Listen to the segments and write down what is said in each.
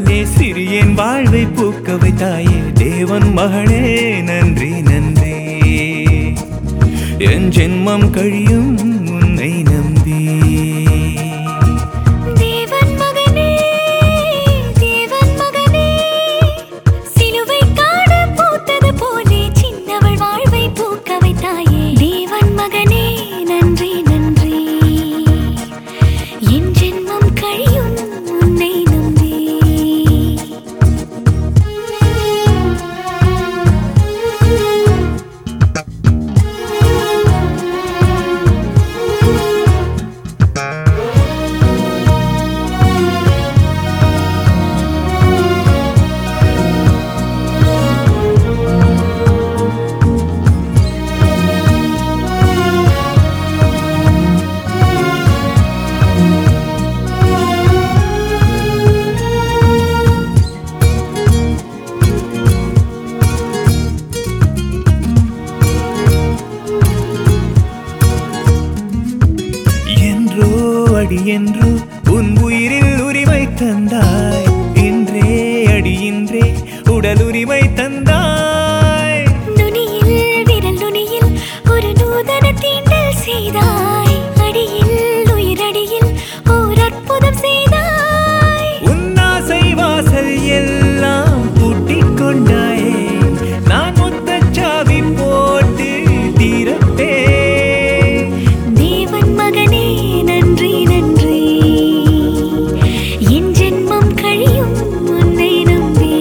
போலே சிறியேன் வாழ்வை பூக்க வைத்தாயே தேவன் மகளே நன்றி நன்றி என் ஜென்மம் கழியும் உன்னை நம்பி தேவன் மகனே தேவன் மகனே சிலுவை காண பூத்தது போலே சின்னவள் வாழ்வை பூக்க வைத்தாயே தேவன் மகனே நன்றி நன்றி என் ஜென்மம் கழியும் உன்னை நம்பி என்றோ அடி என்றோ உன் உயிரில் உரிமை தந்தாய் இன்றே அடி இன்றே உடல் உரிமை தந்தாய் நுனியில் விரல் நுனியில் ஒரு நூதன தீண்டல் செய்தாய் அடியில் உயிரடியில் ஓர் அற்புதம் செய்தாய் உன் ஆசை வாசல் எல்லாம் பூட்டிக் கொண்டாயே நான் முத்தச்சாவி போட்டு தீரப்பே தேவன் மகனே நன்றி நன்றி என் ஜென்மம் கழியும் உன்னை நம்பி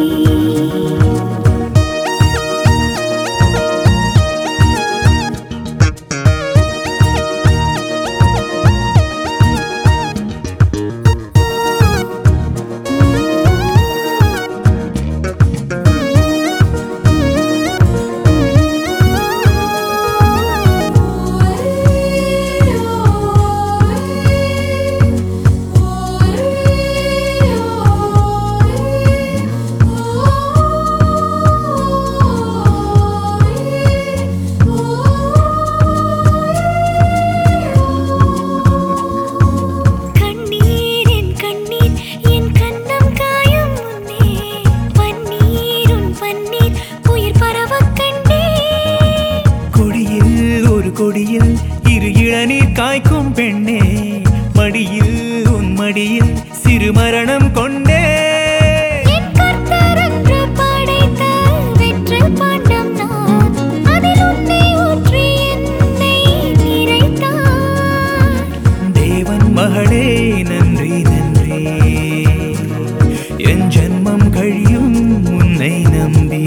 கண்ணீர் என் கண்ணீர் என் கண்ணம் காயும் முன்னே பன்னீர் உன் பன்னீர் உயிர் பரவக் கண்டேன் கொடியில் ஒரு கொடியில் இரு இளநீர் காய்க்கும் பெண்ணே மடியில் உன் மடியில் சிறு மரணம் கொண்டே என் கர்த்தரன்று படைத்த வெற்றில் பாண்டம் நான். அதில் உன்னை ஊற்றி என்னை நிறைத்தார். தேவன் மகளே நன்றி நன்றி என் ஜென்மம் கழியும் உன்னை நம்பி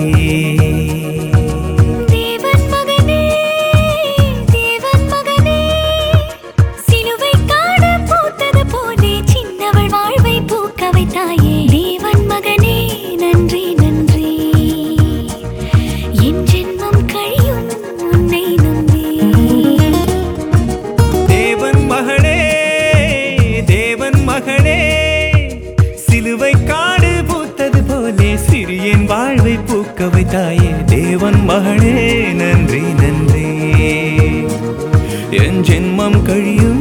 தேவன் மகனே, தேவன் மகனே, சிலுவை காண பூத்தது போலே சின்னவள் வாழ்வை பூக்க வைத்தாயே. தேவன் மகனே, நன்றி நன்றி என் ஜென்மம் கழியும் உன்னை நம்பி தேவன் மகளே தேவன் மகளே சிலுவை காடு பூத்தது போலே சிறியன் வாழ்வை பூக்க வைத்தாயே தேவன் மகளே நன்றி நன்றி என் ஜென்மம் கழியும்